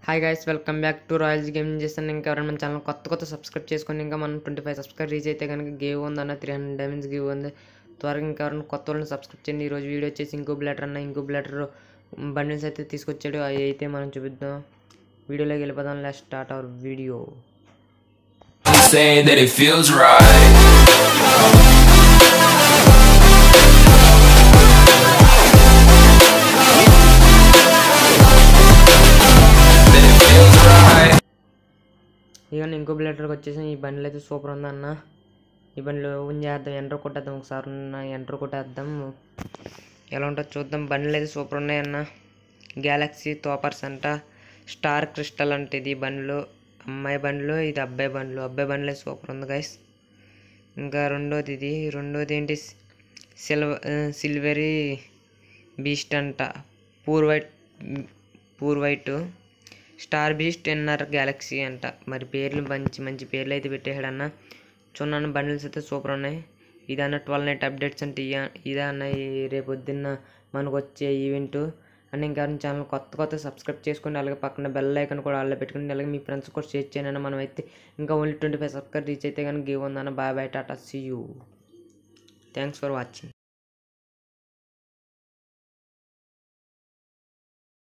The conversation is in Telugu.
Hi guys welcome back to Royals Gaming చేస్తాను ఇంకా ఎవరైనా మన ఛానల్ కొత్త కొత్త సబ్స్క్రైబ్ చేసుకొని ఇంకా మనం ట్వంటీ ఫైవ్ సబ్స్క్రైబ్ రీచ్ అయితే కనుక గేవ్ ఉందన్న త్రీ హండ్రెడ్ డైమండ్స్ గేవ్ ఉంది త్వరగా ఇంకా ఎవరైనా కొత్త వాళ్ళని సబ్స్క్రైబ్ చేయండి ఈరోజు వీడియో వచ్చేసి ఇంకో బ్లాటర్ అన్న ఇంకో బ్లాటర్ బండిల్స్ అయితే తీసుకొచ్చాడు అవి అయితే మనం చూపిద్దాం వీడియోలోకి వెళ్ళిపోదాం last start our video saying that it feels right. That it feels right. ఇక ఇంకో బ్లాటర్కి వచ్చేసి ఈ బండిలు అయితే సూపర్ ఉంది అన్న ఈ బండిలో ఓన్ చేద్దాం ఎంటర్ కొట్టేద్దాం ఒకసారి ఉన్న ఎంటర్ కొట్టేద్దాం ఎలా ఉంటుందో చూద్దాం బండ్లు అయితే సూపర్ ఉన్నాయి అన్న గ్యాలక్సీ తోపర్స్ అంట స్టార్ క్రిస్టల్ అంటే ఇది బండ్లు అమ్మాయి బండ్లు ఇది అబ్బాయి బండ్లు అబ్బాయి బండ్లే సూపర్ ఉంది గైస్ ఇంకా రెండోది ఇది రెండోది ఏంటి సిల్వర్ సిల్వరీ బీస్ట్ అంట pure white pure white star beast N R galaxy అంట మరి పేర్లు మంచి మంచి పేర్లు అయితే పెట్టేశాడన్న చూడండి బండిల్స్ అయితే సూపర్ ఉన్నాయి ఇదన్న ట్వెల్వ్ నైట్ అప్డేట్స్ అంటే ఇయ ఇదే అన్న ఈ రేపు పొద్దున్న మనకు వచ్చే ఈవెంట్ అండ్ ఇంకా ఛానల్ కొత్త కొత్త సబ్స్క్రైబ్ చేసుకోండి అలాగే పక్కన బెల్ ఐకన్ కూడా అలా పెట్టుకోండి అలాగే మీ ఫ్రెండ్స్ కూడా షేర్ చేయండి అన్న మనం అయితే ఇంకా only twenty five subscribe reach అయితే కానీ గివ్ ఉందన్న bye bye tata see you thanks for watching